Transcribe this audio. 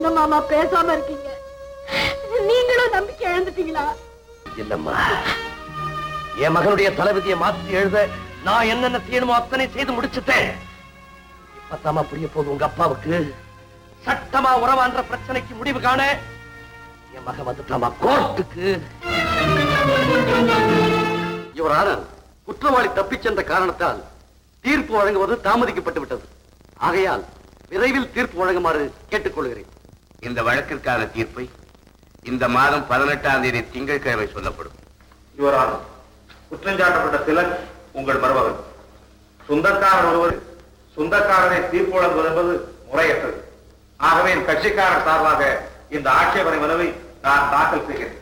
என்ன மாமா பேசாம இருக்கீங்க நீங்களும் நம்பிக்கை இழந்துட்டீங்களா இல்லம்மா என் மகனுடைய தளபதியை மாத்தி எழுத நான் என்னென்ன செய்யணுமோ அத்தனை செய்து முடிச்சுட்டேன் இப்பத்தாமா புரிய போகுது உங்க அப்பாவுக்கு சட்டமா உறவான்ற பிரச்சனைக்கு முடிவு காண என் மகன் வந்துட்டாமா கோர்ட்டுக்கு யுவரான குற்றவாளி தப்பிச் சென்ற காரணத்தால் தீர்ப்பு வழங்குவது தாமதிக்கப்பட்டு விட்டது ஆகையால் விரைவில் தீர்ப்பு வழங்குமாறு கேட்டுக்கொள்கிறேன் இந்த வழக்கிற்கான தீர்ப்பை இந்த மாதம் பதினெட்டாம் தேதி திங்கட்கிழமை சொல்லப்படும் யுவரான குற்றஞ்சாட்டப்பட்ட சிலர் உங்கள் மருமகன் சொந்தக்காரர் ஒருவர் சொந்தக்காரரை தீர்ப்பு வழங்குவது என்பது முறையற்றது ஆகவே என் கட்சிக்காரர் சார்பாக இந்த ஆட்சேபனை மனுவை நான் தாக்கல் செய்கிறேன்